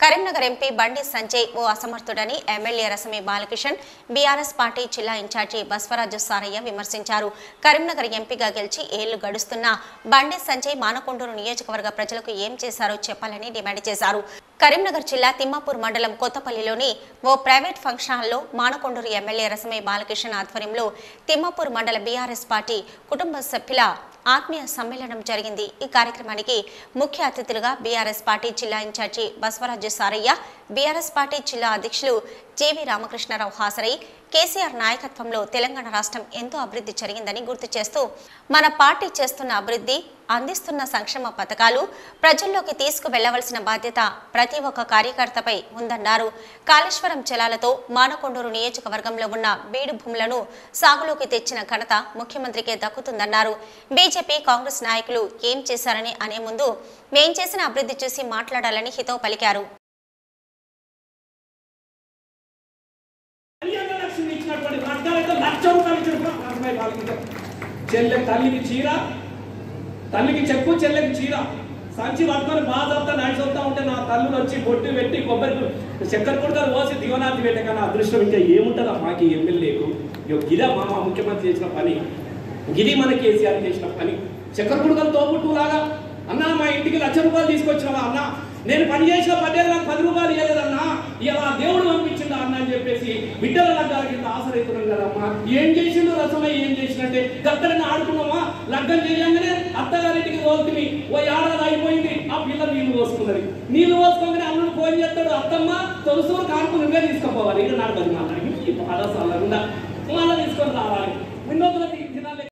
Karimnagar MP Bandi Sanjay ఓ అసమర్థుడని MLA Rasamayi Balakishan BRS party జిల్లా ఇన్ఛార్జి బస్వరాజు సారయ్య విమర్శించారు కరీంనగర్ ఎంపీగా గెలిచి ఏళ్లు గడుస్తున్నా బండి సంజయ్ మానకొండూరు నియోజకవర్గ ప్రజలకు ఏం చేశారో చెప్పాలని డిమాండ్ చేశారు కరీంనగర్ జిల్లా తిమ్మాపూర్ మండలం కొత్తపల్లిలోని ఓ ప్రైవేట్ ఫంక్షన్ హాల్లో మానకొండూరు ఎమ్మెల్యే రసమై బాలకిషన్ ఆధ్వర్యంలో తిమ్మాపూర్ మండల బీఆర్ఎస్ పార్టీ కుటుంబ సభ్యుల ఆత్మీయ సమ్మేళనం జరిగింది ఈ కార్యక్రమానికి ముఖ్య అతిథులుగా బీఆర్ఎస్ పార్టీ జిల్లా incharge Basavaraju Sarayya BRS party జిల్లా అధ్యక్షులు జేవి రామకృష్ణారావు హాజరై కేసీఆర్ నాయకత్వంలో తెలంగాణ రాష్ట్రం ఎంతో అభివృద్ధి జరిగిందని గుర్తు చేస్తూ మన పార్టీ చేస్తున్న అభివృద్ధి అందిస్తున్న సంక్షేమ పథకాలు ప్రజల్లోకి తీసుకువెళ్లవలసిన బాధ్యత ప్రతి ఒక్క కార్యకర్తపై ఉందన్నారు కాళేశ్వరం జలాలతో మానకొండూరు నియోజకవర్గంలో ఉన్న బీడు భూములను సాగులోకి తెచ్చిన ఘనత ముఖ్యమంత్రికే దక్కుతుందన్నారు బీజేపీ కాంగ్రెస్ నాయకులు ఏం చేశారని అనే ముందు మేం చేసిన అభివృద్ధి చూసి మాట్లాడాలని హితవు పలికారు కళ్యాణ లక్ష్మి ఇచ్చినటువంటి వర్గాలతో లక్ష రూపాయలు ఇచ్చిన అరవై నాలుగు చెల్లె తల్లికి చీర తల్లికి చెప్పు చెల్లెకి చీర సంచి పట్టుకొని బాధంతా నడిచొస్తా ఉంటే నా తల్లులు వచ్చి బొట్టు పెట్టి కొబ్బరి చక్కెర కొడుకలు పోసి దివనాథి పెట్టక నా అదృష్టం ఇంకా ఏముంటుందా మాకు ఎమ్మెల్యేకు ఇగో గిదా మా మా ముఖ్యమంత్రి చేసిన పని గిది మన కేసీఆర్ చేసిన పని చక్కెర కొడుకలు తోబుట్టు లాగా అన్నా మా ఇంటికి లక్ష రూపాయలు తీసుకొచ్చినావా అన్న నేను పని చేసిన పదేళ్ళు నాకు పది రూపాయలు ఇవ్వలేదన్నా ఇలా దేవుడు పంపించిందా అన్న అని చెప్పేసి బిడ్డల లగ్గాల కింద ఆశ్రయిస్తున్నాం కదమ్మా ఏం చేసిండు రసమై ఏం చేసినట్టే గద్దరిని ఆడుకున్నామా లగ్గం చేయంగానే అత్తగారింటికి తోలుతుంది ఓ ఏడాది అయిపోయింది ఆ పిల్ల నీళ్లు పోసుకున్నది నీళ్లు పోసుకోగానే అల్లుడు ఫోన్ చేస్తాడు అత్తమ్మ తొలుసూరు కానుకు నువ్వే తీసుకుపోవాలి ఇక నాడు పది మాట్లాడి ఈ బాధ సల్లకుండా మళ్ళీ తీసుకొని రావాలి వినోదులకు